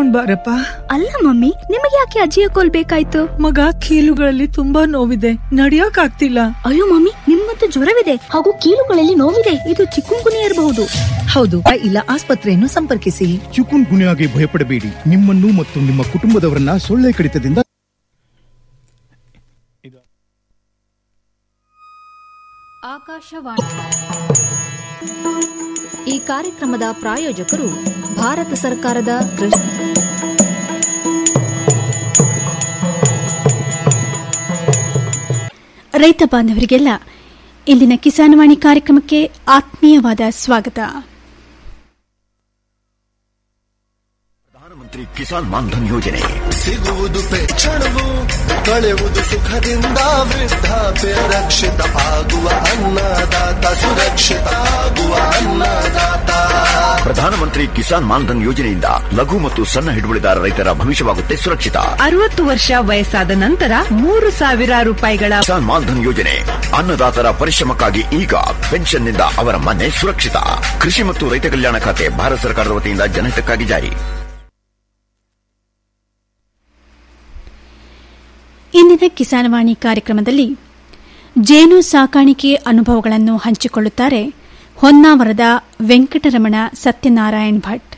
ಬಾರಪ್ಪ ಅಲ್ಲ ಮಮ್ಮಿ ನಿಮಗೆ ಯಾಕೆ ಅಜ್ಜಿಯ ಕೋಲ್ ಬೇಕಾಯ್ತು ಮಗ ಕೀಲುಗಳಲ್ಲಿ ತುಂಬಾ ನೋವಿದೆ ನಡಿಯಕ್ ಆಗ್ತಿಲ್ಲ ಅಯ್ಯೋ ಮಮ್ಮಿ ನಿಮ್ಮಂತೂ ಜ್ವರವಿದೆ ಹಾಗೂ ಕೀಲುಗಳಲ್ಲಿ ನೋವಿದೆ ಇದು ಚಿಕ್ಕುಂಗುನಿ ಇರಬಹುದು ಹೌದು ಇಲ್ಲ ಆಸ್ಪತ್ರೆಯನ್ನು ಸಂಪರ್ಕಿಸಿ ಚಿಕುನ್ ಗುನ್ಯಾಗೆ ಭಯಪಡಬೇಡಿ ನಿಮ್ಮನ್ನು ಮತ್ತು ನಿಮ್ಮ ಕುಟುಂಬದವರನ್ನ ಸೊಳ್ಳೆ ಕಡಿತದಿಂದ ಆಕಾಶವಾಣಿ ಈ ಕಾರ್ಯಕ್ರಮದ ಪ್ರಾಯೋಜಕರು ಭಾರತ ಸರ್ಕಾರದ ಕೃಷಿ ರೈತ ಬಾಂಧವರಿಗೆಲ್ಲ ಇಂದಿನ ಕಿಸಾನ್ವಾಣಿ ಕಾರ್ಯಕ್ರಮಕ್ಕೆ ಆತ್ಮೀಯವಾದ ಸ್ವಾಗತ ಪ್ರಧಾನಮಂತ್ರಿ ಕಿಸಾನ್ ಮಾನ್ಧನ್ ಯೋಜನೆ ಸಿಗುವುದು ಪೆಚ್ಚಣವು ಕಳೆಯುವುದು ಸುಖದಿಂದ ವೃದ್ಧಾಪ್ಯ ರಕ್ಷಿತ ಆಗುವ ಅನ್ನದಾತ ಸುರಕ್ಷಿತ ಆಗುವ ಅನ್ನದಾತ ಪ್ರಧಾನಮಂತ್ರಿ ಕಿಸಾನ್ ಮಾನ್ಧನ್ ಯೋಜನೆಯಿಂದ ಲಘು ಮತ್ತು ಸಣ್ಣ ಹಿಡುವಳಿದಾರ ರೈತರ ಭವಿಷ್ಯವಾಗುತ್ತೆ ಸುರಕ್ಷಿತ ಅರವತ್ತು ವರ್ಷ ವಯಸ್ಸಾದ ನಂತರ ಮೂರು ಸಾವಿರ ರೂಪಾಯಿಗಳ ಕಿಸಾನ್ ಮಾನ್ಧನ್ ಯೋಜನೆ ಅನ್ನದಾತರ ಪರಿಶ್ರಮಕ್ಕಾಗಿ ಈಗ ಪೆನ್ಷನ್ನಿಂದ ಅವರ ಮನೆ ಸುರಕ್ಷಿತ ಕೃಷಿ ಮತ್ತು ರೈತ ಕಲ್ಯಾಣ ಖಾತೆ ಭಾರತ ಸರ್ಕಾರದ ವತಿಯಿಂದ ಜನಹಿತಕ್ಕಾಗಿ ಜಾರಿ ಇಂದಿನ ಕಿಸಾನ್ವಾಣಿ ಕಾರ್ಯಕ್ರಮದಲ್ಲಿ ಜೇನು ಸಾಕಾಣಿಕೆ ಅನುಭವಗಳನ್ನು ಹಂಚಿಕೊಳ್ಳುತ್ತಾರೆ ಹೊನ್ನಾವರದ ವೆಂಕಟರಮಣ ಸತ್ಯನಾರಾಯಣ್ ಭಟ್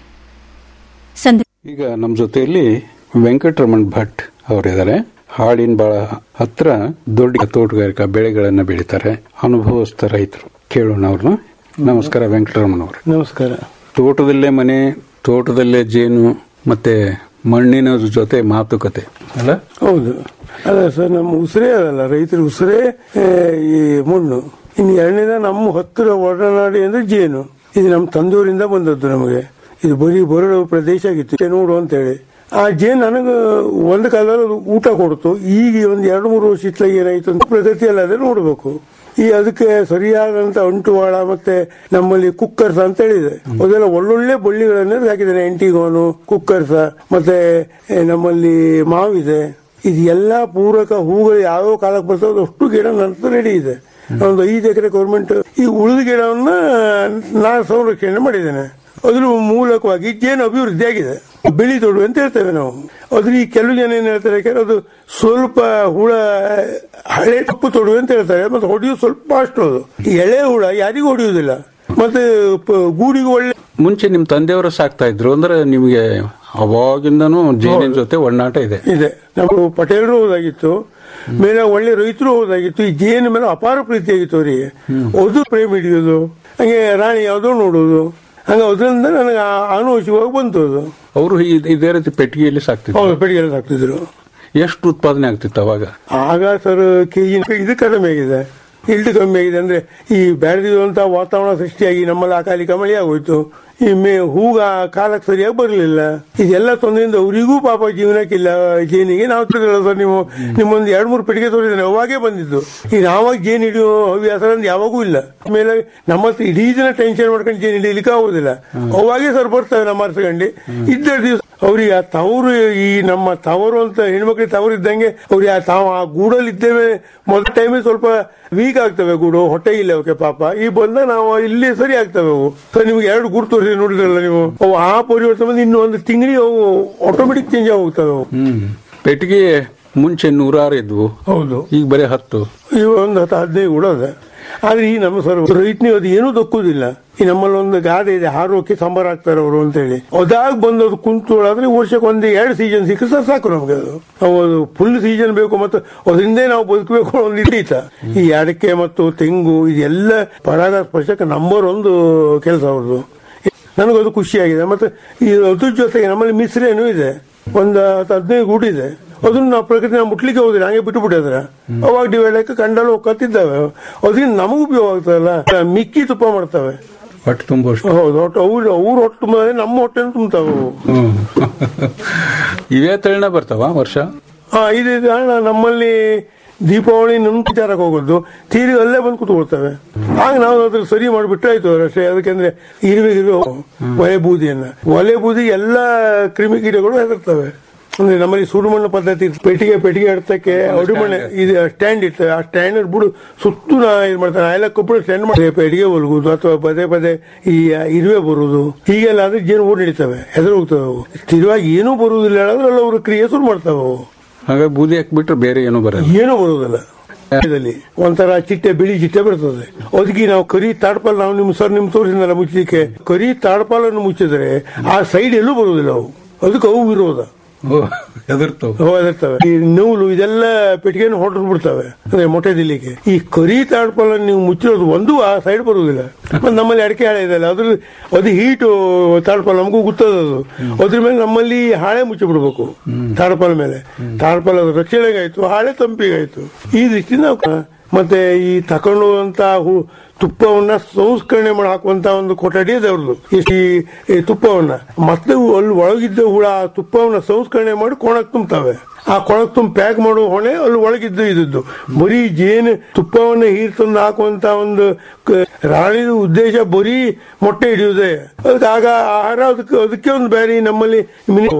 ಸಂದ ಈಗ ನಮ್ಮ ಜೊತೆಯಲ್ಲಿ ವೆಂಕಟರಮಣ್ ಭಟ್ ಅವರಿದ್ದಾರೆ ಹಾಡಿನ ಬಹಳ ಹತ್ರ ದೊಡ್ಡ ತೋಟಗಾರಿಕಾ ಬೆಳೆಗಳನ್ನ ಬೆಳೀತಾರೆ ಅನುಭವಸ್ಥ ರೈತರು ಕೇಳೋಣ ಅವ್ರನ್ನ ನಮಸ್ಕಾರ ವೆಂಕಟರಮಣ್ ಅವರು ನಮಸ್ಕಾರ ತೋಟದಲ್ಲೇ ಮನೆ ತೋಟದಲ್ಲೇ ಜೇನು ಮತ್ತೆ ಮಣ್ಣಿನ ಜೊತೆ ಮಾತುಕತೆ ಅಲ್ಲ ಹೌದು ಅಲ್ಲ ಸರ್ ನಮ್ಮ ಉಸಿರೇ ಅದಲ್ಲ ರೈತರ ಉಸಿರೇ ಆ, ಈ ಮಣ್ಣು ಇನ್ನು ಎರಡನೇದ ನಮ್ಮ ಹತ್ತಿರ ಒಡನಾಡಿ ಅಂದ್ರೆ ಜೇನು ಇದು ನಮ್ಮ ತಂದೂರಿಂದ ಬಂದದ್ದು ನಮಗೆ ಇದು ಬರೀ ಬರಡು ಪ್ರದೇಶ ಆಗಿತ್ತು ನೋಡು ಅಂತ ಹೇಳಿ ಆ ಜೇನು ನನಗೆ ಒಂದು ಕಾಲದಲ್ಲಿ ಅದು ಊಟ ಕೊಡ್ತು ಈಗ ಒಂದು ಎರಡು ಮೂರು ವರ್ಷ ಇತ್ತಲಾಗ ಏನಾಯ್ತು ಅಂತ ಪ್ರಗತಿಯಲ್ಲಿ ಅದೇ ನೋಡ್ಬೇಕು ಈ ಅದಕ್ಕೆ ಸರಿಯಾದಂತ ಅಂಟುವಾಳ ಮತ್ತೆ ನಮ್ಮಲ್ಲಿ ಕುಕ್ಕರ್ಸ್ ಅಂತ ಹೇಳಿದೆ ಅದೆಲ್ಲ ಒಳ್ಳೊಳ್ಳೆ ಬಳ್ಳಿಗಳನ್ನ ಹಾಕಿದ್ದೇನೆ ಎಂಟಿಗೋನು ಕುಕ್ಕರ್ಸ ಮತ್ತೆ ಏ, ನಮ್ಮಲ್ಲಿ ಮಾವಿದೆ ಇದು ಎಲ್ಲಾ ಪೂರಕ ಹೂಗಳು ಯಾವ ಕಾಲಕ್ಕೆ ಬರ್ತದೆ ಅಷ್ಟು ಗಿಡ ನಂತರ ರೆಡಿ ಇದೆ ಒಂದು ಐದು ಎಕರೆ ಗೌರ್ಮೆಂಟ್ ಈ ಉಳಿದ ಗಿಡವನ್ನ ನಾನು ಸಂರಕ್ಷಣೆ ಮಾಡಿದ್ದೇನೆ ಅದ್ರ ಮೂಲಕವಾಗಿ ಜೇನು ಅಭಿವೃದ್ಧಿ ಆಗಿದೆ ಬೆಳಿ ತೊಡು ಅಂತ ಹೇಳ್ತೇವೆ ನಾವು ಅದ್ರ ಈ ಕೆಲವು ಜನ ಏನ್ ಹೇಳ್ತಾರೆ ಯಾಕಂದ್ರೆ ಅದು ಸ್ವಲ್ಪ ಹುಳ ಹಳೆ ತಪ್ಪು ತೊಡು ಅಂತ ಹೇಳ್ತಾರೆ ಮತ್ತೆ ಹೊಡೆಯೋದು ಸ್ವಲ್ಪ ಅಷ್ಟು ಅದು ಈ ಎಳೆ ಹುಳ ಯಾರಿಗೂ ಹೊಡೆಯುವುದಿಲ್ಲ ಮತ್ತೆ ಪ- ಗೂಡಿಗೆ ಒಳ್ಳೆ ಮುಂಚೆ ನಿಮ್ ತಂದೆಯವರು ಸಾಕ್ತಾ ಇದ್ರು ಅಂದ್ರೆ ನಿಮಗೆ ಅವಾಗಿಂದನೂ ಜೇನಿನ ಜೊತೆ ಒಡನಾಟ ಇದೆ ಇದೆ ನಮ್ಮ ಪಟೇಲರು ಹೋದಾಗಿತ್ತು ಮೇಲೆ ಒಳ್ಳೆ ರೈತರು ಹೋದಾಗಿತ್ತು ಈ ಜೇನು ಮೇಲೆ ಅಪಾರ ಪ್ರೀತಿ ಆಗಿತ್ತು ಅವರಿಗೆ ಅದು ಪ್ರೇಮ ಹಿಡಿಯೋದು ಹಂಗೆ ರಾಣಿ ಯಾವುದೋ ನೋಡೋದು ಹಂಗ ಅದರಿಂದ ನನಗೆ ಆ- ಆನುವಂಶಿಕವಾಗಿ ಬಂತು ಅದು ಅವರು ಇದೇ ರೀತಿ ಪೆಟ್ಟಿಗೆಯಲ್ಲಿ ಸಾಕ್ತಿದ್ರು ಹೌದು ಪೆಟ್ಟಿಗೆ ಹಾಕ್ತಿದ್ರು ಎಷ್ಟು ಉತ್ಪಾದನೆ ಆಗ್ತಿತ್ತು ಅವಾಗ ಆಗ ಸರ್ ಕೆಜಿ ಇದು ಕಡಿಮೆ ಆಗಿದೆ ಇಲ್ಟ್ ಕಮ್ಮಿ ಆಗಿದೆ ಅಂದ್ರೆ ಈ ಬೆಳೆದಿರುವಂತ ವಾತಾವರಣ ಸೃಷ್ಟಿಯಾಗಿ ನಮ್ಮಲ್ಲಿ ಅಕಾಲಿಕ ಮಳೆ ಆಗೋಯ್ತು ಈ ಮೇ ಹೂಗ ಕಾಲಕ್ಕೆ ಸರಿಯಾಗಿ ಬರಲಿಲ್ಲ ಇದೆಲ್ಲ ತೊಂದರೆಯಿಂದ ಅವರಿಗೂ ಪಾಪ ಜೀವನಕ್ಕಿಲ್ಲ ಜೇನಿಗೆ ನಾವು ತಿಳಿದಿಲ್ಲ ಸರ್ ನೀವು ನಿಮ್ಮೊಂದು ಎರಡ್ ಮೂರು ಪೆಟ್ಟಿಗೆ ತೋರಿದ್ರೆ ಅವಾಗೇ ಬಂದಿದ್ದು ಈ ನಾವಾಗ ಜೇನು ಹಿಡಿಯೋ ಹವ್ಯಾಸ ಅಂದ್ರೆ ಯಾವಾಗೂ ಇಲ್ಲ ಆಮೇಲೆ ನಮ್ಮ ಹತ್ರ ಇಡೀ ದಿನ ಟೆನ್ಷನ್ ಮಾಡ್ಕೊಂಡು ಜೇನು ಹಿಡಿಯಲಿಕ್ಕೆ ಆಗುದಿಲ್ಲ ಅವಾಗೇ ಸರ್ ಬರ್ತವೆ ನಮ್ಮ ಅರ್ಸಗಂಡಿ ಇದ್ದ ದಿವಸ ಅವ್ರಿಗೆ ಆ ತವರು ಈ ನಮ್ಮ ತವರು ಅಂತ ಹೆಣ್ಮಕ್ಳಿಗೆ ತವರು ಇದ್ದಂಗೆ ಅವ್ರಿಗೆ ಆ ತಾವು ಆ ಗೂಡಲ್ಲಿ ಇದ್ದೇವೆ ಮೊದಲ ಟೈಮೇ ಸ್ವಲ್ಪ ವೀಕ್ ಆಗ್ತವೆ ಗೂಡು ಹೊಟ್ಟೆ ಇಲ್ಲ ಅವಕ್ಕೆ ಪಾಪ ಈ ಬಂದ ನಾವು ಇಲ್ಲಿ ಸರಿ ಆಗ್ತವೆ ಅವು ಸರ್ ನಿಮ್ಗೆ ಎರಡು ಗುರು ತೋರಿಸಿ ನೋಡಿದ್ರಲ್ಲ ನೀವು ಅವು ಆ ಪರಿವರ್ತನೆ ಬಂದು ಇನ್ನು ಒಂದು ತಿಂಗಳಿಗೆ ಅವು ಆಟೋಮೆಟಿಕ್ ಚೇಂಜ್ ಆಗೋಗ್ತವೆ ಅವು ಹ್ಮ್ ಪೆಟ್ಟಿಗೆ ಮುಂಚೆ ನೂರಾರು ಇದ್ವು ಹೌದು ಈಗ ಬರೀ ಹತ್ತು ಈ ಒಂದು ಹತ್ತು ಹದಿನೈದು ಕೂಡ ಅದ ಆದ್ರೆ ಈ ನಮ್ಮ ಸರ್ ರೈತನಿಗೆ ಅದು ಏನೂ ದಕ್ಕುದಿಲ್ಲ ಈ ನಮ್ಮಲ್ಲಿ ಒಂದು ಗಾದೆ ಇದೆ ಹಾರೋಕೆ ಸಂಬಾರ ಹಾಕ್ತಾರೆ ಅವರು ಅಂತ ಹೇಳಿ ಅದಾಗ ಬಂದದು ಕುಂತೋಳಾದ್ರೆ ವರ್ಷಕ್ಕೆ ಒಂದು ಎರಡು ಸೀಸನ್ ಸಿಕ್ಕರೆ ಸರ್ ಸಾಕು ನಮ್ಗೆ ಅದು ನಾವು ಅದು ಫುಲ್ ಸೀಸನ್ ಬೇಕು ಮತ್ತು ಅದರಿಂದೇ ನಾವು ಬದುಕಬೇಕು ಅನ್ನೋ ಒಂದು ಇದೀತ ಈ ಅಡಕೆ ಮತ್ತು ತೆಂಗು ಇದೆಲ್ಲ ಪರಾಗ ಸ್ಪರ್ಶಕ್ಕೆ ನಂಬರ್ ಒಂದು ಕೆಲಸ ಅವ್ರದ್ದು ನನಗದು ಖುಷಿಯಾಗಿದೆ ಮತ್ತೆ ಈ ಅದ್ರ ಜೊತೆಗೆ ನಮ್ಮಲ್ಲಿ ಮಿಶ್ರೇನು ಇದೆ ಒಂದು ಹತ್ತು ಹದಿನೈದು ಗೂಡು ಇದೆ ಅದನ್ನ ನಾವು ಪ್ರಕೃತಿ ನಾವು ಮುಟ್ಲಿಕ್ಕೆ ಹೋಗುದಿಲ್ಲ ಹಂಗೆ ಬಿಟ್ಟು ಬಿಟ್ಟಿದ್ರೆ ಅವಾಗ ಡಿವೈಡ್ ಆಗಿ ಕಂಡಲು ಕತ್ತಿದ್ದಾವೆ ಅದರಿಂದ ನಮಗೂ ಉಪಯೋಗ ಆಗ್ತದಲ್ಲ ಮಿಕ್ಕಿ ತುಪ್ಪ ಮಾಡ್ತವೆ ಹೊಟ್ಟೆ ತುಂಬುವಷ್ಟು ಹೌದು ಒಟ್ಟು ಅವ್ರು ಅವ್ರ ಹೊಟ್ಟೆ ತುಂಬಿದ್ರೆ ನಮ್ಮ ಹೊಟ್ಟೆ ತುಂಬ್ತಾವೆ ಅವು ಹ್ಮ್. ಇವೇ ತಳಿನ ಬರ್ತಾವ ವರ್ಷ ಹಾ ಇದು ಕಾರಣ ನಮ್ಮಲ್ಲಿ ದೀಪಾವಳಿ ವಿಚಾರಕ್ಕೆ ಹೋಗೋದು ತೀರಿ ಅಲ್ಲೇ ಬಂದು ಕೂತ್ಕೊಳ್ತವೆ ಆಗ ನಾವು ಅದ್ರ ಸರಿ ಮಾಡಿಬಿಟ್ರೆ ಆಯ್ತು ಅಷ್ಟೇ ಅದಕ್ಕೆಂದ್ರೆ ಇರುವೆ ಇರುವೆ ಒಲೆ ಬೂದಿಯನ್ನ ಒಲೆ ಬೂದಿ ಎಲ್ಲ ಕ್ರಿಮಿ ಕೀಟಗಳು ಹೆದರ್ತವೆ ಅಂದ್ರೆ ನಮ್ಮಲ್ಲಿ ಸುಡುಮಣ್ಣು ಪದ್ಧತಿ ಇರ್ತದೆ. ಪೆಟ್ಟಿಗೆ ಪೆಟ್ಟಿಗೆ ಇಡ್ತಕ್ಕೆ ಅಡಿಮಣ್ಣೆ ಇದು ಸ್ಟ್ಯಾಂಡ್ ಇರ್ತದೆ ಆ ಸ್ಟ್ಯಾಂಡ್ ಬಿಡು ಸುತ್ತು ನಾ ಇದು ಮಾಡ್ತಾನೆ ಎಲ್ಲ ಕಬ್ಬಣ ಸ್ಟ್ಯಾಂಡ್ ಮಾಡಿ ಪೆಟ್ಟಿಗೆ ಒಲಗುದು ಅಥವಾ ಪದೇ ಪದೇ ಈ ಇರುವೆ ಬರುವುದು ಹೀಗೆಲ್ಲ ಆದ್ರೆ ಜೇನು ಓಡ್ ನಡೀತವೆ ಹೆದರು ಹೋಗ್ತವೆ ಅವು ಸ್ಥಿರವಾಗಿ ಏನೂ ಬರುವುದಿಲ್ಲ ಹೇಳಿದ್ರೆ ಅವ್ರ ಕ್ರಿಯೆ ಶುರು ಮಾಡ್ತಾವೆ ಅವು ಹಾಗಾಗಿ ಬೂದಿ ಹಾಕ್ಬಿಟ್ರೆ ಬೇರೆ ಏನೂ ಬರಲ್ಲ ಏನೂ ಬರುವುದಿಲ್ಲ ಇದರಲ್ಲಿ ಒಂಥರ ಚಿಟ್ಟೆ ಬಿಳಿ ಚಿಟ್ಟೆ ಬರ್ತದೆ ಅದಕ್ಕೆ ನಾವು ಕರಿ ತಾಡ್ಪಾಲ್ ನಾವು ನಿಮ್ ಸರ್ ನಿಮ್ ತೋರಿಸಿದ್ನಲ್ಲ ಮುಚ್ಚಲಿಕ್ಕೆ ಕರಿ ತಾಡ್ಪಾಲನ್ನು ಮುಚ್ಚಿದ್ರೆ ಆ ಸೈಡ್ ಎಲ್ಲೂ ಬರುವುದಿಲ್ಲ ಅವು ಅದಕ್ಕೆ ಅವು ವಿರೋಧ ಹೆದರ್ತವೆ ಹೋಗಿರ್ತವೆ ಈ ನೂಲು ಇದೆಲ್ಲ ಪೆಟ್ಟಿಗೆಯನ್ನು ಹೊಡೆದು ಬಿಡ್ತವೆ ಅಂದ್ರೆ ಮೊಟ್ಟೆ ದಿಲ್ಲಿಗೆ ಈ ಕರಿ ತಾಡ್ಪಾಲನ್ನು ನೀವು ಮುಚ್ಚಿರೋದು ಒಂದು ಆ ಸೈಡ್ ಬರುವುದಿಲ್ಲ ಮತ್ತೆ ನಮ್ಮಲ್ಲಿ ಅಡಿಕೆ ಹಾಳೆ ಇದೆಯಲ್ಲ ಅದ್ರ ಅದು ಹೀಟು ತಾಡ್ಪಾಲ ನಮಗೂ ಗೊತ್ತದ ಅದು ಅದ್ರ ಮೇಲೆ ನಮ್ಮಲ್ಲಿ ಹಾಳೆ ಮುಚ್ಚಿ ಬಿಡ್ಬೇಕು ತಾಡ್ಪಾಲ ಮೇಲೆ ತಾಡ್ಪಾಲ ಅದು ರಕ್ಷಣೆಗಾಯ್ತು ಹಾಳೆ ತಂಪಿಗಾಯ್ತು ಈ ದೃಷ್ಟಿಯಿಂದ ನಾವು ಮತ್ತೆ ಈ ತಕೊಂಡು ಅಂತ ಹೂ- ತುಪ್ಪವನ್ನ ಸಂಸ್ಕರಣೆ ಮಾಡಿ ಹಾಕುವಂತ ಒಂದು ಕೊಠಡಿ ಇದೆ ಅವ್ರದ್ದು ಈ ಈ ತುಪ್ಪವನ್ನ ಮತ್ತೆ ಅಲ್ಲಿ ಒಳಗಿದ್ದ ಹುಳ ಆ ತುಪ್ಪವನ್ನ ಸಂಸ್ಕರಣೆ ಮಾಡಿ ಕೊಣಕ್ ತುಂಬುತ್ತವೆ ಆ ಕೊಣಕ್ ತುಂಬ ಪ್ಯಾಕ್ ಮಾಡುವ ಹೊಣೆ ಅಲ್ಲಿ ಒಳಗಿದ್ದು ಇದ್ದದ್ದು ಬರೀ ಜೇನು ತುಪ್ಪವನ್ನ ಹೀರ್ ತಂದು ಹಾಕುವಂತ ಒಂದು ಕ- ರಾಣಿದ ಉದ್ದೇಶ ಬರೀ ಮೊಟ್ಟೆ ಹಿಡಿಯುವುದೇ ಅದಕ್ಕೆ ಆಗ ಆಹಾರ ಅದಕ್ಕೆ ಅದಕ್ಕೆ ಒಂದು ಬೇರೆ ನಮ್ಮಲ್ಲಿ ಮಿನಿ-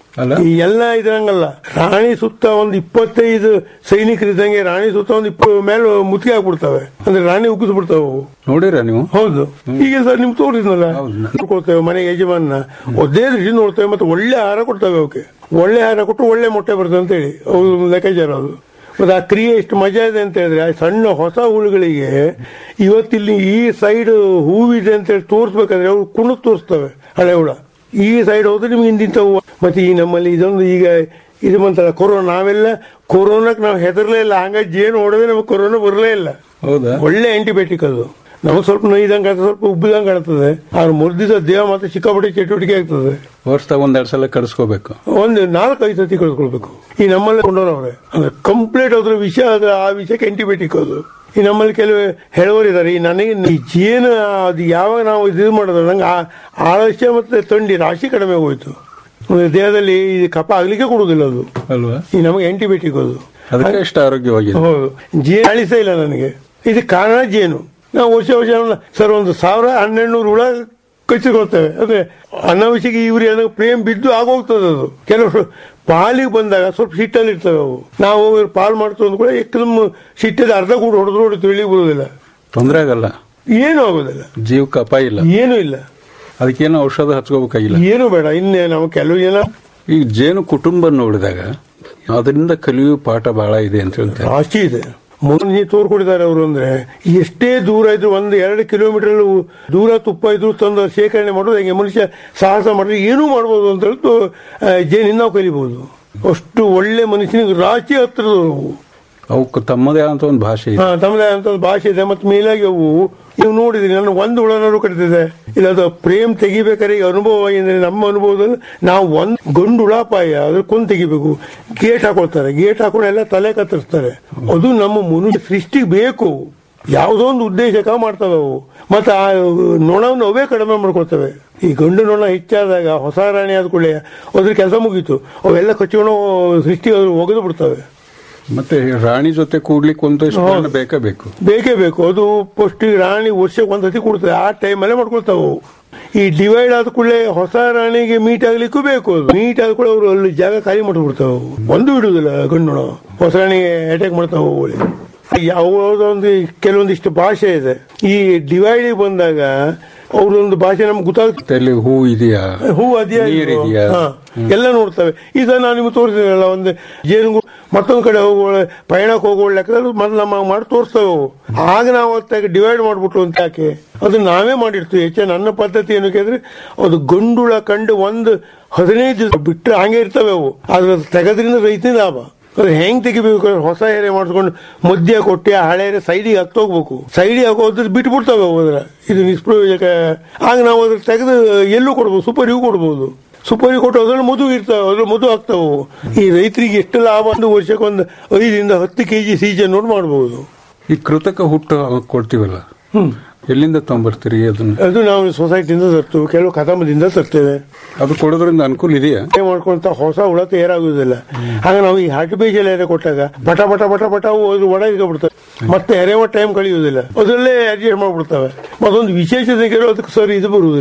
ಈ ಎಲ್ಲ ಇದ್ರಂಗಲ್ಲ ರಾಣಿ ಸುತ್ತ ಒಂದು ಇಪ್ಪತ್ತೈದು ಸೈನಿಕರು ಇದ್ದಂಗೆ ರಾಣಿ ಸುತ್ತ ಒಂದು ಇಪ್ಪ ಮೇಲೆ ಮುತ್ತಿಗೆ ಹಾಕ್ಬಿಡ್ತವೆ ಅಂದ್ರೆ ರಾಣಿ ಉಗಿಸ್ ಬಿಡ್ತಾವೆ ಅವು. ನೋಡಿರ ನೀವು ಹೌದು ಈಗ ಸರ್ ನಿಮ್ ತೋರಿಸಿದ್ನಲ್ಲ ನೋಡ್ಕೊಳ್ತೇವೆ ಮನೆ ಯಜಮಾನ ಒದ್ದೇ ದೃಷ್ಟಿ ನೋಡ್ತೇವೆ ಮತ್ತೆ ಒಳ್ಳೆ ಆಹಾರ ಕೊಡ್ತೇವೆ ಅವಕ್ಕೆ ಒಳ್ಳೆ ಆಹಾರ ಕೊಟ್ಟು ಒಳ್ಳೆ ಮೊಟ್ಟೆ ಬರ್ತದೆ ಅಂತ ಹೇಳಿ ಅವ್ರ ಲೆಕ್ಕಾಚಾರ ಅದು ಮತ್ತೆ ಆ ಕ್ರಿಯೆ ಎಷ್ಟು ಮಜಾ ಇದೆ ಅಂತ ಹೇಳಿದ್ರೆ ಆ ಸಣ್ಣ ಹೊಸ ಹುಳುಗಳಿಗೆ ಇವತ್ತಿಲ್ಲಿ ಈ ಸೈಡ್ ಹೂವಿದೆ ಅಂತ ಹೇಳಿ ತೋರಿಸ್ಬೇಕಾದ್ರೆ ಅವ್ರು ಕುಣಕ್ ತೋರಿಸ್ತವೆ ಹಳೆ ಹುಳ ಈ ಸೈಡ್ ಹೋದ್ರೆ ನಿಮ್ಗೆ ಇಂತಿಂತವು ಮತ್ತೆ ಈ ನಮ್ಮಲ್ಲಿ ಇದೊಂದು ಈಗ ಇದು ಬಂತಲ್ಲ ಕೊರೋನಾ ನಾವೆಲ್ಲ ಕೊರೋನಾಕ್ ನಾವು ಹೆದರ್ಲೇ ಇಲ್ಲ ಹಂಗಾಗಿ ಜೇನು ಹೊಡೆದ್ರೆ ನಮಗೆ ಕೊರೋನಾ ಬರಲೇ ಇಲ್ಲ ಹೌದಾ ಒಳ್ಳೆ ಆಂಟಿಬಯೋಟಿಕ್ ಅದು ನಮಗೆ ಸ್ವಲ್ಪ ನೋಯ್ದಂಗೆ ಕಾಣ್ತದೆ ಸ್ವಲ್ಪ ಉಬ್ಬಿದಂಗೆ ಕಾಣ್ತದೆ ಆದ್ರೆ ಮೂರು ದೇಹ ಮತ್ತೆ ಸಿಕ್ಕಾಪಟ್ಟೆ ಚಟುವಟಿಕೆ ಆಗ್ತದೆ ವರ್ಷದಾಗ ಒಂದೆರಡು ಸಲ ಕಡಿಸ್ಕೋಬೇಕು ಒಂದು ನಾಲ್ಕೈದು ಸತಿ ಕಳ್ಕೊಳ್ಬೇಕು ಈ ನಮ್ಮಲ್ಲಿ ಕೊಂಡವ್ರವ್ರೆ ಅಂದ್ರೆ ಕಂಪ್ಲೀಟ್ ಅದ್ರ ವಿಷ ಅದ್ರ ಆ ವಿಷಯಕ್ಕೆ ಆಂಟಿಬಯೋಟಿಕ್ ಅದು ಈ ನಮ್ಮಲ್ಲಿ ಕೆಲವು ಹೇಳುವವರು ಇದಾರೆ ಈ ನನಗೆ ಈ ಜೇನು ಅದು ಯಾವಾಗ ನಾವು ಇದು ಮಾಡೋದು ನಂಗೆ ಆ- ಆಲಸ್ಯ ಮತ್ತೆ ಥಂಡಿ ರಾಶಿ ಕಡಿಮೆ ಹೋಯ್ತು ಅಂದ್ರೆ ದೇಹದಲ್ಲಿ ಈ ಕಪ ಆಗ್ಲಿಕ್ಕೆ ಕೊಡುವುದಿಲ್ಲ ಅದು ಅಲ್ವಾ ಈ ನಮಗೆ ಆಂಟಿಬಯೋಟಿಕ್ ಅದು ಅದಕ್ಕೆ ಎಷ್ಟು ಆರೋಗ್ಯವಾಗಿದೆ ಹೌದು ಜೇನು ಅಳಿಸೇ ಇಲ್ಲ ನನಗೆ ಇದು ಕಾರಣ ಜೇನು ನಾವು ವರ್ಷ ವರ್ಷ ಅಲ್ಲ, ಸರ್ ಒಂದು ಸಾವಿರ ಹನ್ನೆರಡು ನೂರು ಹುಳ ಕಚ್ಚಿಕೊಳ್ತೇವೆ ಅಂದ್ರೆ ಅನಾವಶ್ಯಕ ಇವ್ರು ಏನೋ ಪ್ರೇಮ್ ಬಿದ್ದು ಆಗೋಗ್ತದೆ ಅದು ಕೆಲವರು ಪಾಲಿಗೆ ಬಂದಾಗ ಸ್ವಲ್ಪ ಸಿಟ್ಟಲ್ಲಿ ಇರ್ತವೆ ಅವು ನಾವು ಇವ್ರು ಪಾಲ್ ಮಾಡ್ತೀವಿ ಅಂದ ಕೂಡ ಎಕ್ಕದಮ್ ಸಿಟ್ಟದ ಅರ್ಧ ಕೂಡ ಹೊಡೆದ್ರು ಹೊಡೆದು ತಿಳಿ ಬರುವುದಿಲ್ಲ ತೊಂದರೆ ಆಗಲ್ಲ ಏನೂ ಆಗೋದಿಲ್ಲ ಜೀವಕ್ಕೆ ಅಪಾಯ ಇಲ್ಲ ಏನೂ ಇಲ್ಲ ಅದಕ್ಕೇನು ಔಷಧ ಹಚ್ಕೋಬೇಕಾಗಿಲ್ಲ ಏನು ಬೇಡ ಇನ್ನೇ ನಾವು ಕೆಲವು ಜನ ಈಗ ಜೇನು ಕುಟುಂಬ ನೋಡಿದಾಗ ಅದರಿಂದ ಕಲಿಯುವ ಪಾಠ ಬಹಳ ಇದೆ ಅಂತ ಹೇಳ್ತಾರೆ ರಾಶಿ ಇದೆ ಮೊನ್ನೆ ತೋರ್ಕೊಡಿದ್ದಾರೆ ಅವರು ಅಂದ್ರೆ ಎಷ್ಟೇ ದೂರ ಇದ್ರು ಒಂದು ಎರಡು ಕಿಲೋಮೀಟರ್ ದೂರ ತುಪ್ಪ ಇದ್ರು ತಂದು ಶೇಖರಣೆ ಮಾಡೋದು ಹೆಂಗೆ ಮನುಷ್ಯ ಸಾಹಸ ಮಾಡಿದ್ರೆ ಏನೂ ಮಾಡ್ಬೋದು ಅಂತ ಹೇಳ್ತು ಆ, ಜೇನಿಂದ ನಾವು ಕಲಿಬಹುದು ಅಷ್ಟು ಒಳ್ಳೆ ಮನುಷ್ಯನಿಗೆ ರಾಶಿ ಹತ್ತಿರದವರು ಅವು. ಅವಕ್ಕೆ ತಮ್ಮದೇ ಆದಂತ ಒಂದು ಭಾಷೆ ಇದೆ ಹಾ ತಮ್ಮದೇ ಅಂತ ಒಂದು ಭಾಷೆ ಇದೆ ಮತ್ತೆ ಮೇಲಾಗಿ ಅವು ನೀವು ನೋಡಿದ್ರಿ ನಾನು ಒಂದು ಹುಳನಾರು ಕಟ್ತಿದೆ ಇಲ್ಲ ಅದು ಪ್ರೇಮ್ ತೆಗಿಬೇಕಾದ್ರೆ ಈಗ ಅನುಭವ ಅಂದ್ರೆ ನಮ್ಮ ಅನುಭವದಲ್ಲಿ ನಾವು ಒಂದ್ ಗಂಡು ಹುಳಪಾಯ ಅದ್ರ ಕೊಂದು ತೆಗಿಬೇಕು ಗೇಟ್ ಹಾಕೊಳ್ತಾರೆ ಗೇಟ್ ಹಾಕೊಂಡು ಎಲ್ಲ ತಲೆ ಕತ್ತರಿಸ್ತಾರೆ ಅದು ನಮ್ಮ ಮನುಷ್ಯ ಸೃಷ್ಟಿಗೆ ಬೇಕು ಯಾವುದೋ ಒಂದು ಉದ್ದೇಶಕ ಮಾಡ್ತವೆ ಅವು ಮತ್ತೆ ಆ ನೊಣವನ್ನು ಅವೇ ಕಡಿಮೆ ಮಾಡ್ಕೊಳ್ತವೆ ಈ ಗಂಡು ನೊಣ ಹೆಚ್ಚಾದಾಗ ಹೊಸ ರಾಣಿ ಆದ ಕೂಡಲೇ ಅದ್ರ ಕೆಲಸ ಮುಗೀತು ಅವೆಲ್ಲ ಕಚ್ಕೊಂಡು ಸೃಷ್ಟಿ ಒಗೆದು ಬಿಡ್ತವೆ ಮತ್ತೆ ರಾಣಿ ಜೊತೆ ಕೂಡ್ಲಿಕ್ಕೆ ಒಂದಷ್ಟು ಹೌದು. ಜನ ಬೇಕೇ ಬೇಕು ಬೇಕೇ ಬೇಕು ಅದು ಫಸ್ಟ್ ರಾಣಿ ವರ್ಷಕ್ಕೆ ಒಂದ್ ಸತಿ ಕೊಡ್ತದೆ ಆ ಟೈಮಲ್ಲೇ ಮಾಡ್ಕೊಳ್ತಾವ ಅವು. ಈ ಡಿವೈಡ್ ಆದ ಕೂಡಲೇ ಹೊಸ ರಾಣಿಗೆ ಮೀಟ್ ಆಗ್ಲಿಕ್ಕೂ ಬೇಕು ಅದು ಮೀಟ್ ಆದ ಕೂಡ ಅವರು ಅಲ್ಲಿ ಜಾಗ ಖಾಲಿ ಮಾಡ್ಬಿಡ್ತಾವ ಅವು. ಒಂದು ಬಿಡುದಿಲ್ಲ ಗಂಡು ಹೊಸ ರಾಣಿಗೆ ಅಟ್ಯಾಕ್ ಮಾಡ್ತಾವ ಅವು ಅಲ್ಲಿ. ಯಾವುದೋ ಒಂದು ಕೆಲವೊಂದಿಷ್ಟು ಭಾಷೆ ಇದೆ ಈ ಡಿವೈಡ್ ಬಂದಾಗ ಅವ್ರದೊಂದು ಭಾಷೆ ನಮ್ಗೆ ಗೊತ್ತಾಗ್ತದೆ ಅಲ್ಲಿ ಹೂ ಇದೆಯಾ ಹೂ ಅದಿಯಾ ನೀರ್ ಇಲ್ವೋ? ಇದೆಯಾ? ಹಾ, ಎಲ್ಲ ನೋಡ್ತವೆ ಈಗ ನಾನು ನಿಮ್ಗೆ ತೋರಿಸಿದ್ರಲ್ಲ ಒಂದು ಜೇನುಗು ಮತ್ತೊಂದು ಕಡೆ ಹೋಗುವ ಪಯಣಕ್ಕೆ ಹೋಗುವ ಲೆಕ್ಕದಲ್ಲಿ ಮೊದಲು ನಮ್ಮ ಮಾಡಿ ತೋರಿಸ್ತವೆ ಅವು ಆಗ ನಾವು ಅದಕ್ಕೆ ಡಿವೈಡ್ ಮಾಡ್ಬಿಟ್ಟು ಅಂತ ಯಾಕೆ ಅದು ನಾವೇ ಮಾಡಿರ್ತೀವಿ ಹೆಚ್ಚೆ ನನ್ನ ಪದ್ಧತಿ ಏನು ಕೇಳಿದ್ರೆ ಅದು ಗಂಡುಳ ಕಂಡು ಒಂದು ಹದಿನೈದು ದಿವಸ ಬಿಟ್ಟರೆ ಹಂಗೆ ಇರ್ತವೆ ಅವು ಆದ್ರೆ ಅದು ತೆಗೆದ್ರಿಂದ ರೈತನ ಲಾಭ ಅದು ಹೆಂಗ್ ತೆಗಿಬೇಕು ಅಂದ್ರೆ ಹೊಸ ಎರೆ ಮಾಡಿಸ್ಕೊಂಡು ಮಧ್ಯ ಕೊಟ್ಟು ಆ ಹಳೆ ಎರೆ ಸೈಡಿಗೆ ಹತ್ತೋಗ್ಬೇಕು ಸೈಡಿಗೆ ಹಾಕೋದ್ರೆ ಬಿಟ್ಬಿಡ್ತವೆ ಅವು ಅದ್ರ ಇದು ನಿಷ್ಪ್ರಯೋಜಕ ಆಗ ನಾವು ಅದ್ರ ತೆಗೆದು ಎಲ್ಲೂ ಕೊಡ್ಬೋದು ಸೂಪರ್ ಇವು ಕೊಡ್ಬೋದು ಸೂಪರ್ ಕೊಟ್ಟು ಅದ್ರಲ್ಲಿ ಮಧು ಇರ್ತಾವೆ ಅದ್ರಲ್ಲಿ ಮಧು ಆಗ್ತಾವೆ ಅವು. ಈ ರೈತರಿಗೆ ಎಷ್ಟು ಲಾಭ ಒಂದು ವರ್ಷಕ್ಕೆ ಒಂದು ಐದರಿಂದ ಹತ್ತು ಕೆಜಿ ಸೀಸನ್ ನೋಡಿ ಮಾಡ್ಬೋದು ಈ ಕೃತಕ ಹುಟ್ಟು ಕೊಡ್ತೀವಲ್ಲ ಎಲ್ಲಿಂದ ತಗೊಂಡ್ಬರ್ತೀರಿ ಅದನ್ನ ಅದು ನಾವು ಸೊಸೈಟಿಯಿಂದ ತರ್ತೇವೆ ಕೆಲವು ಕದಂಬದಿಂದ ತರ್ತೇವೆ ಅದು ಕೊಡೋದ್ರಿಂದ ಅನುಕೂಲ ಇದೆಯಾ ಏನ್ ಮಾಡ್ಕೊಂತ ಹೊಸ ಹುಳ ತಯಾರಾಗುವುದಿಲ್ಲ ಆಗ ನಾವು ಈ ಆರ್ಟಿಫಿಷಿಯಲ್ ಎರೆ ಕೊಟ್ಟಾಗ ಬಟ ಬಟ ಬಟ ಬಟ ಅವು ಅದು ಒಡ ಬಿಡ್ತವೆ ಮತ್ತೆ ಎರೆವ ಟೈಮ್ ಕಳೆಯುವುದಿಲ್ಲ ಅದರಲ್ಲೇ ಅಡ್ಜಸ್ಟ್ ಮಾಡ್ಬಿಡ್ತವೆ ಮತ್ತೊಂದು ವಿಶೇಷತೆ ಕೇಳೋ ಅದಕ್ಕೆ ಸರ್ ಇದು ಬರುವುದಿಲ್ಲ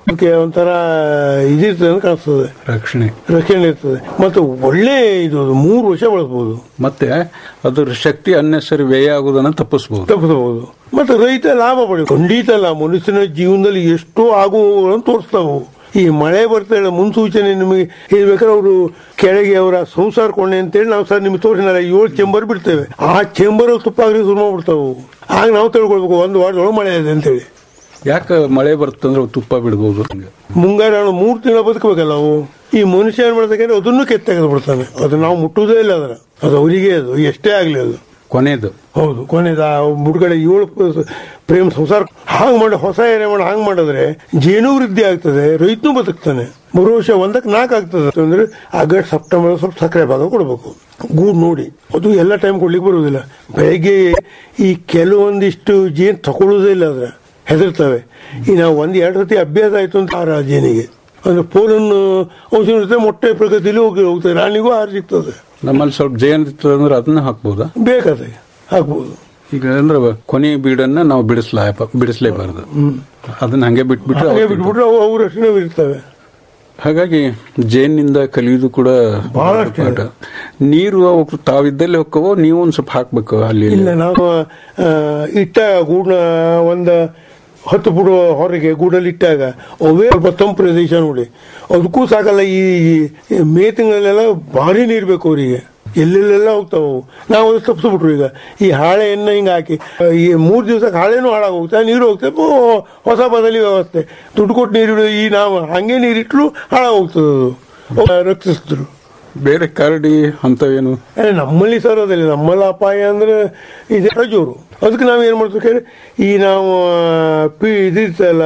ಅದಕ್ಕೆ ಒಂಥರ ಇದಿರ್ತದೆ ಅಂತ ಕಾಣಿಸ್ತದೆ ರಕ್ಷಣೆ ರಕ್ಷಣೆ ಇರ್ತದೆ ಮತ್ತು ಒಳ್ಳೆ ಇದು ಅದು ಮೂರು ವರ್ಷ ಬಳಸ್ಬೋದು ಮತ್ತೆ ಅದ್ರ ಶಕ್ತಿ ಅನ್ನೆಸರಿ ವ್ಯಯ ಆಗುದನ್ನ ತಪ್ಪಿಸಬಹುದು ತಪ್ಪಿಸಬಹುದು ಮತ್ತು ರೈತ ಲಾಭ ಪಡೆಯುವುದು ಖಂಡಿತ ಅಲ್ಲ ಮನುಷ್ಯನ ಜೀವನದಲ್ಲಿ ಎಷ್ಟೋ ಆಗುವಗಳನ್ನು ತೋರಿಸ್ತಾವು ಈ ಮಳೆ ಬರ್ತಾ ಇಲ್ಲ ಮುನ್ಸೂಚನೆ ನಿಮಗೆ ಹೇಳ್ಬೇಕಾದ್ರೆ ಅವರು ಕೆಳಗೆ ಅವರ ಸಂಸಾರ ಕೊಂಡೆ ಅಂತೇಳಿ ನಾವು ಸರ್ ನಿಮ್ಗೆ ತೋರಿಸಿಲ್ಲ ಏಳು ಚೆಂಬರ್ ಬಿಡ್ತೇವೆ ಆ ಚೆಂಬರ್ ತುಪ್ಪ ಆಗಲಿ ಶುರು ಮಾಡ್ಬಿಡ್ತಾವು ಆಗ ನಾವು ತಿಳ್ಕೊಳ್ಬೇಕು ಒಂದು ವಾರದೊಳಗೆ ಮಳೆ ಇದೆ ಅಂತೇಳಿ ಯಾಕೆ ಮಳೆ ಬರ್ತಂದ್ರೆ ಅವು ತುಪ್ಪ ಬಿಡ್ಬೋದು ಮುಂಗಾರು ಹಣ್ಣು ಮೂರು ತಿಂಗಳು ಬದುಕಬೇಕಲ್ಲ ಅವು ಈ ಮನುಷ್ಯ ಏನ್ ಮಾಡ್ತಕ್ಕಂದ್ರೆ ಅದನ್ನು ಕೆತ್ತಾಗದು ಬಿಡ್ತಾನೆ ಅದು ನಾವು ಮುಟ್ಟುವುದೇ ಇಲ್ಲ ಅದರ ಅದು ಅವರಿಗೆ ಅದು ಎಷ್ಟೇ ಆಗಲಿ ಅದು ಕೊನೆದು ಹೌದು ಕೊನೆದ ಮುಡುಗಡೆ ಏಳು ಪ- ಪ್ರೇಮ ಸಂಸಾರ ಹಾಂಗ್ ಮಾಡಿ ಹೊಸ ಏನೇ ಮಾಡಿ ಹಾಂಗ್ ಮಾಡಿದ್ರೆ ಜೇನು ವೃದ್ಧಿ ಆಗ್ತದೆ ರೈತನು ಬದುಕ್ತಾನೆ ಬರೋ ವರ್ಷ ಒಂದಕ್ಕೆ ನಾಲ್ಕು ಆಗ್ತದೆ ಅಂದ್ರೆ ಆಗಸ್ಟ್ ಸೆಪ್ಟೆಂಬರ್ ಸ್ವಲ್ಪ ಸಕ್ಕರೆ ಭಾಗ ಕೊಡಬೇಕು ಗೂಡ್ ನೋಡಿ ಅದು ಎಲ್ಲ ಟೈಮ್ ಕೊಡ್ಲಿಕ್ಕೆ ಬರುವುದಿಲ್ಲ ಬೆಳಗ್ಗೆ ಈ ಕೆಲವೊಂದಿಷ್ಟು ಜೇನು ತಗೊಳ್ಳೋದೇ ಇಲ್ಲ ಅದ್ರ ಹೆದರ್ತವೆ ಈ ನಾವು ಒಂದ್ ಎರಡು ಸತಿ ಅಭ್ಯಾಸ ಆಯ್ತು ಅಂತ ಆರ ಜೇನಿಗೆ ಅಂದ್ರೆ ಪೋಲನ್ನು ಔಷಧಿ ಇರುತ್ತೆ ಮೊಟ್ಟೆ ಪ್ರಗತಿಲಿ ಹೋಗಿ ಹೋಗ್ತದೆ ರಾಣಿಗೂ ಆಹಾರ ಸಿಗ್ತದೆ ನಮ್ಮಲ್ಲಿ ಸ್ವಲ್ಪ ಜೇನ್ ಇರ್ತದೆ ಅಂದ್ರೆ ಅದನ್ನ ಹಾಕ್ಬೋದಾ ಬೇಕಾದ್ರೆ ಹಾಕ್ಬೋದು ಈಗ ಅಂದ್ರೆ ಕೊನೆ ಬೀಡನ್ನ ನಾವು ಬಿಡಿಸ್ಲಾ ಬಿಡಿಸ್ಲೇಬಾರದು ಅದನ್ನ ಹಂಗೆ ಬಿಟ್ಬಿಟ್ರೆ ಹಾಗೆ ಅವ್ರು ಬಿಟ್ಬಿಟ್ರೆ ಅವು ಅವು ರಕ್ಷಣೆ ಇರ್ತವೆ ಹಾಗಾಗಿ ಜೇನಿಂದ ಕಲಿಯುವುದು ಕೂಡ ಬಹಳಷ್ಟು ಪಾಠ ನೀರು ಅವ್ರು ತಾವಿದ್ದಲ್ಲಿ ಹೋಕ್ಕವೋ ನೀವು ಒಂದ್ ಸ್ವಲ್ಪ ಹಾಕ್ಬೇಕು ಅಲ್ಲಿ ಇಲ್ಲಿ. ಇಲ್ಲ ನಾವು ಆ, ಇಟ್ಟ ಗೂಡ್ನ ಒಂದ ಹತ್ತು ಫುಟ್ ಹೊರಗೆ ಗೂಡಲ್ಲಿ ಇಟ್ಟಾಗ ಅವೇ ಸ್ವಲ್ಪ ತಂಪು ಪ್ರದೇಶ ನೋಡಿ ಅದಕ್ಕೂ ಸಾಕಲ್ಲ ಈ ಈ ಮೇ ತಿಂಗಳಲ್ಲೆಲ್ಲ ಭಾರಿ ನೀರು ಬೇಕು ಅವರಿಗೆ ಎಲ್ಲೆಲ್ಲೆಲ್ಲ ಹೋಗ್ತಾವ ಅವು. ನಾವು ಅದು ತಪ್ಪಿಸ್ಬಿಟ್ರು ಈಗ ಈ ಹಾಳೆಯನ್ನ ಹಿಂಗೆ ಹಾಕಿ ಆ, ಈ ಮೂರು ದಿವಸಕ್ಕೆ ಹಾಳೆನೂ ಹಾಳಾಗಿ ಹೋಗ್ತದೆ ನೀರು ಹೋಗ್ತದೆ ಓ, ಹೊಸ ಬದಲಿ ವ್ಯವಸ್ಥೆ ದುಡ್ಡು ಕೊಟ್ಟು ನೀರು ಇಡು, ಈ ನಾವು ಹಂಗೆ ನೀರಿಟ್ರು ಹಾಳಾಗಿ ಹೋಗ್ತದೆ ಅದು ಅವು ರಕ್ಷಿಸಿದ್ರು ಬೇರೆ ಕರಡಿ ಅಂತವೇನು ಏ, ನಮ್ಮಲ್ಲಿ ಸರ್ ಅದಿಲ್ಲ ನಮ್ಮಲ್ಲಿ ಅಪಾಯ ಅಂದ್ರೆ ಇದೆ ಜೋರು ಅದಕ್ಕೆ ನಾವು ಏನ್ ಮಾಡ್ತೀವಿ ಕೇಳಿ ಈ ನಾವು ಆ, ಪಿ ಇದಿರ್ತಲ್ಲ